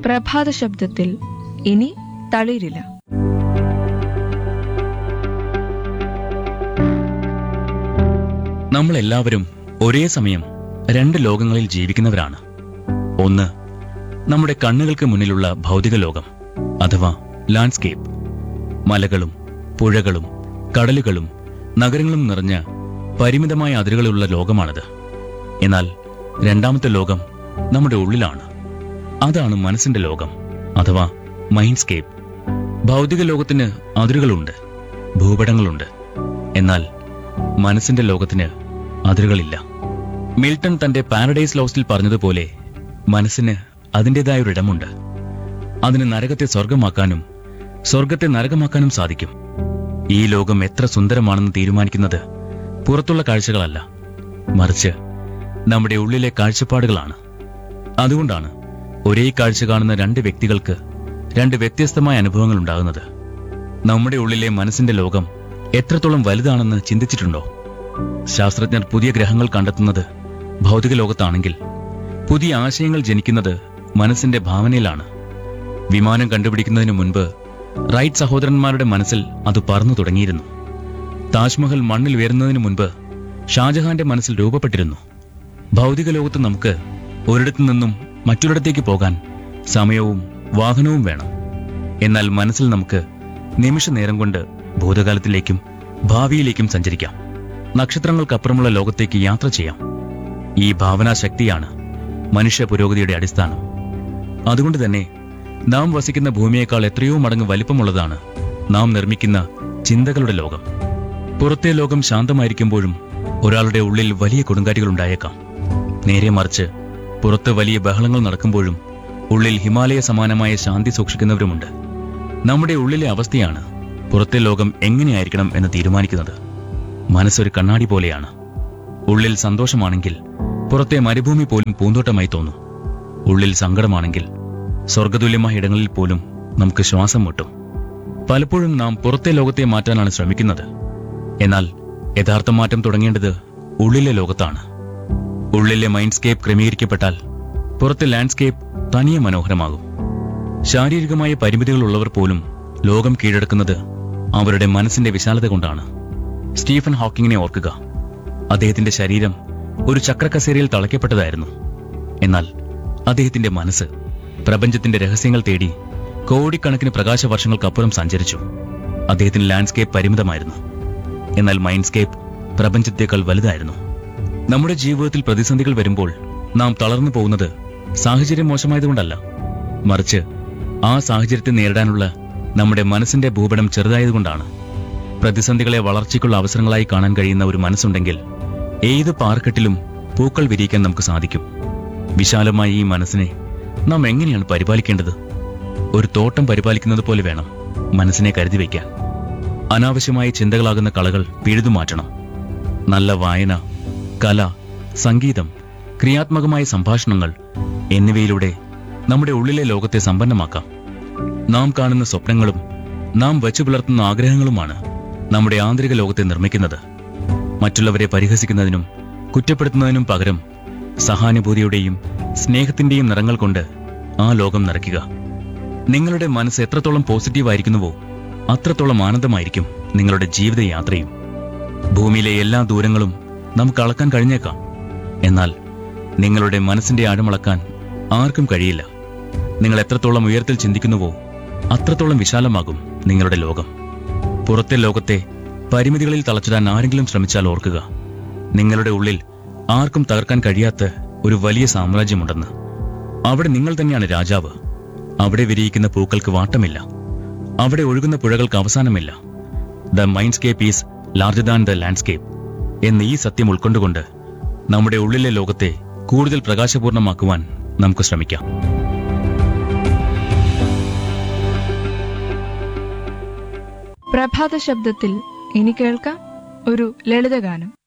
പ്രഭാത ശബ്ദത്തിൽ ഇനി തളിരില്ല നമ്മൾ എല്ലാവരും ഒരേ സമയം രണ്ട് ലോകങ്ങളിൽ ജീവിക്കുന്നവരാണ് ഒന്ന് നമ്മുടെ കണ്ണുകൾക്ക് മുന്നിലുള്ള ഭൗതിക ലോകം അഥവാ ലാൻഡ്സ്കേപ്പ് മലകളും പുഴകളും കടലുകളും നഗരങ്ങളും നിറഞ്ഞ പരിമിതമായ അതിരുകളുള്ള ലോകമാണത് എന്നാൽ രണ്ടാമത്തെ ലോകം നമ്മുടെ ഉള്ളിലാണ് അതാണ് മനസ്സിന്റെ ലോകം അഥവാ മൈൻഡ്സ്കേപ്പ് ഭൗതിക ലോകത്തിന് അതിരുകളുണ്ട് ഭൂപടങ്ങളുണ്ട് എന്നാൽ മനസ്സിന്റെ ലോകത്തിന് അതിരുകളില്ല മിൽട്ടൺ തന്റെ പാരഡൈസ് ലോസ്റ്റിൽ പറഞ്ഞതുപോലെ മനസ്സിന് അതിൻ്റെതായ ഒരു ഇടമുണ്ട് അതിന് നരകത്തെ സ്വർഗമാക്കാനും സ്വർഗത്തെ നരകമാക്കാനും സാധിക്കും ഈ ലോകം എത്ര സുന്ദരമാണെന്ന് തീരുമാനിക്കുന്നത് പുറത്തുള്ള കാഴ്ചകളല്ല മറിച്ച് നമ്മുടെ ഉള്ളിലെ കാഴ്ചപ്പാടുകളാണ് അതുകൊണ്ടാണ് ഒരേ കാഴ്ച കാണുന്ന രണ്ട് വ്യക്തികൾക്ക് രണ്ട് വ്യത്യസ്തമായ അനുഭവങ്ങൾ ഉണ്ടാകുന്നത് നമ്മുടെ ഉള്ളിലെ മനസ്സിന്റെ ലോകം എത്രത്തോളം വലുതാണെന്ന് ചിന്തിച്ചിട്ടുണ്ടോ ശാസ്ത്രജ്ഞർ പുതിയ ഗ്രഹങ്ങൾ കണ്ടെത്തുന്നത് ഭൗതിക ലോകത്താണെങ്കിൽ പുതിയ ആശയങ്ങൾ ജനിക്കുന്നത് മനസ്സിന്റെ ഭാവനയിലാണ് വിമാനം കണ്ടുപിടിക്കുന്നതിന് മുൻപ് റൈറ്റ് സഹോദരന്മാരുടെ മനസ്സിൽ അത് പറന്നു തുടങ്ങിയിരുന്നു താജ്മഹൽ മണ്ണിൽ ഉയരുന്നതിന് മുൻപ് ഷാജഹാന്റെ മനസ്സിൽ രൂപപ്പെട്ടിരുന്നു ഭൗതിക ലോകത്ത് നമുക്ക് ഒരിടത്തു നിന്നും മറ്റൊരിടത്തേക്ക് പോകാൻ സമയവും വാഹനവും വേണം എന്നാൽ മനസ്സിൽ നമുക്ക് നിമിഷ നേരം കൊണ്ട് ഭൂതകാലത്തിലേക്കും ഭാവിയിലേക്കും സഞ്ചരിക്കാം നക്ഷത്രങ്ങൾക്കപ്പുറമുള്ള ലോകത്തേക്ക് യാത്ര ചെയ്യാം ഈ ഭാവനാശക്തിയാണ് മനുഷ്യ പുരോഗതിയുടെ അടിസ്ഥാനം അതുകൊണ്ട് തന്നെ നാം വസിക്കുന്ന ഭൂമിയേക്കാൾ എത്രയോ മടങ്ങ് വലിപ്പമുള്ളതാണ് നാം നിർമ്മിക്കുന്ന ചിന്തകളുടെ ലോകം പുറത്തെ ലോകം ശാന്തമായിരിക്കുമ്പോഴും ഒരാളുടെ ഉള്ളിൽ വലിയ കൊടുങ്കാറ്റുകൾ ഉണ്ടായേക്കാം നേരെ മറിച്ച് പുറത്ത് വലിയ ബഹളങ്ങൾ നടക്കുമ്പോഴും ഉള്ളിൽ ഹിമാലയ സമാനമായ ശാന്തി സൂക്ഷിക്കുന്നവരുമുണ്ട് നമ്മുടെ ഉള്ളിലെ അവസ്ഥയാണ് പുറത്തെ ലോകം എങ്ങനെയായിരിക്കണം എന്ന് തീരുമാനിക്കുന്നത് മനസ്സൊരു കണ്ണാടി പോലെയാണ് ഉള്ളിൽ സന്തോഷമാണെങ്കിൽ പുറത്തെ മരുഭൂമി പോലും പൂന്തോട്ടമായി തോന്നും ഉള്ളിൽ സങ്കടമാണെങ്കിൽ സ്വർഗതുല്യമായ ഇടങ്ങളിൽ പോലും നമുക്ക് ശ്വാസം മുട്ടും പലപ്പോഴും നാം പുറത്തെ ലോകത്തെ മാറ്റാനാണ് ശ്രമിക്കുന്നത് എന്നാൽ യഥാർത്ഥ മാറ്റം തുടങ്ങേണ്ടത് ഉള്ളിലെ ലോകത്താണ് ഉള്ളിലെ മൈൻഡ്സ്കേപ്പ് ക്രമീകരിക്കപ്പെട്ടാൽ പുറത്തെ ലാൻഡ്സ്കേപ്പ് തനിയെ മനോഹരമാകും ശാരീരികമായ പരിമിതികളുള്ളവർ പോലും ലോകം കീഴടക്കുന്നത് അവരുടെ മനസ്സിന്റെ വിശാലത കൊണ്ടാണ് സ്റ്റീഫൻ ഹോക്കിങ്ങിനെ ഓർക്കുക അദ്ദേഹത്തിന്റെ ശരീരം ഒരു ചക്രക്കസേരയിൽ തളയ്ക്കപ്പെട്ടതായിരുന്നു എന്നാൽ അദ്ദേഹത്തിന്റെ മനസ്സ് പ്രപഞ്ചത്തിന്റെ രഹസ്യങ്ങൾ തേടി കോടിക്കണക്കിന് പ്രകാശവർഷങ്ങൾക്കപ്പുറം സഞ്ചരിച്ചു അദ്ദേഹത്തിന് ലാൻഡ്സ്കേപ്പ് പരിമിതമായിരുന്നു എന്നാൽ മൈൻഡ്സ്കേപ്പ് പ്രപഞ്ചത്തേക്കാൾ വലുതായിരുന്നു നമ്മുടെ ജീവിതത്തിൽ പ്രതിസന്ധികൾ വരുമ്പോൾ നാം തളർന്നു പോകുന്നത് സാഹചര്യം മോശമായതുകൊണ്ടല്ല മറിച്ച് ആ സാഹചര്യത്തെ നേരിടാനുള്ള നമ്മുടെ മനസ്സിന്റെ ഭൂപടം ചെറുതായതുകൊണ്ടാണ് പ്രതിസന്ധികളെ വളർച്ചയ്ക്കുള്ള അവസരങ്ങളായി കാണാൻ കഴിയുന്ന ഒരു മനസ്സുണ്ടെങ്കിൽ ഏത് പാറക്കെട്ടിലും പൂക്കൾ വിരിയിക്കാൻ നമുക്ക് സാധിക്കും വിശാലമായ ഈ മനസ്സിനെ നാം എങ്ങനെയാണ് പരിപാലിക്കേണ്ടത് ഒരു തോട്ടം പരിപാലിക്കുന്നത് പോലെ വേണം മനസ്സിനെ കരുതി വയ്ക്കാൻ അനാവശ്യമായ ചിന്തകളാകുന്ന കളകൾ പിഴുതു മാറ്റണം നല്ല വായന കല സംഗീതം ക്രിയാത്മകമായ സംഭാഷണങ്ങൾ എന്നിവയിലൂടെ നമ്മുടെ ഉള്ളിലെ ലോകത്തെ സമ്പന്നമാക്കാം നാം കാണുന്ന സ്വപ്നങ്ങളും നാം വച്ചു പുലർത്തുന്ന ആഗ്രഹങ്ങളുമാണ് നമ്മുടെ ആന്തരിക ലോകത്തെ നിർമ്മിക്കുന്നത് മറ്റുള്ളവരെ പരിഹസിക്കുന്നതിനും കുറ്റപ്പെടുത്തുന്നതിനും പകരം സഹാനുഭൂതിയുടെയും സ്നേഹത്തിന്റെയും നിറങ്ങൾ കൊണ്ട് ആ ലോകം നിറയ്ക്കുക നിങ്ങളുടെ മനസ്സ് എത്രത്തോളം പോസിറ്റീവ് ആയിരിക്കുന്നുവോ അത്രത്തോളം ആനന്ദമായിരിക്കും നിങ്ങളുടെ ജീവിതയാത്രയും ഭൂമിയിലെ എല്ലാ ദൂരങ്ങളും നമുക്ക് അളക്കാൻ കഴിഞ്ഞേക്കാം എന്നാൽ നിങ്ങളുടെ മനസ്സിന്റെ ആഴമളക്കാൻ ആർക്കും കഴിയില്ല നിങ്ങൾ എത്രത്തോളം ഉയരത്തിൽ ചിന്തിക്കുന്നുവോ അത്രത്തോളം വിശാലമാകും നിങ്ങളുടെ ലോകം പുറത്തെ ലോകത്തെ പരിമിതികളിൽ തളച്ചിടാൻ ആരെങ്കിലും ശ്രമിച്ചാൽ ഓർക്കുക നിങ്ങളുടെ ഉള്ളിൽ ആർക്കും തകർക്കാൻ കഴിയാത്ത ഒരു വലിയ സാമ്രാജ്യമുണ്ടെന്ന് അവിടെ നിങ്ങൾ തന്നെയാണ് രാജാവ് അവിടെ വിരിയിക്കുന്ന പൂക്കൾക്ക് വാട്ടമില്ല അവിടെ ഒഴുകുന്ന പുഴകൾക്ക് അവസാനമില്ല the mindscape is larger than the landscape എന്ന ഈ സത്യം ഉൾക്കൊണ്ടുകൊണ്ട് നമ്മുടെ ഉള്ളിലെ ലോകത്തെ കൂടുതൽ പ്രകാശപൂർണമാക്കുവാൻ നമുക്ക് ശ്രമിക്കാം പ്രഭാത ശബ്ദത്തിൽ ഇനി കേൾക്കാം ഒരു ലളിതഗാനം